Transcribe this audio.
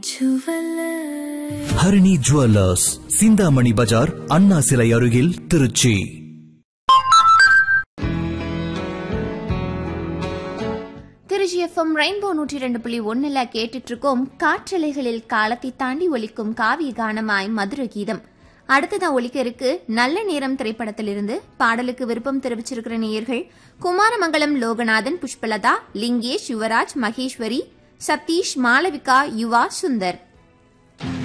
Harini jewellers Chintamani Bazaar Anna சிலை அருகில் Trichy Trichy FM rainbow நூற்றி ரெண்டு புள்ளி ஒன்னுல கேட்டுட்டு இருக்கோம் காற்றலைகளில் காலத்தை தாண்டி ஒலிக்கும் காவிய கானமாய் மதுர கீதம் அடுத்ததா ஒலிக்க இருக்கு நல்ல நேரம் திரைப்படத்திலிருந்து பாடலுக்கு விருப்பம் தெரிவிச்சிருக்கிற நேயர்கள் குமாரமங்கலம் லோகநாதன் புஷ்பலதா லிங்கேஷ் யுவராஜ் மகேஸ்வரி சதீஷ் மாளவிகா யுவா சுந்தர்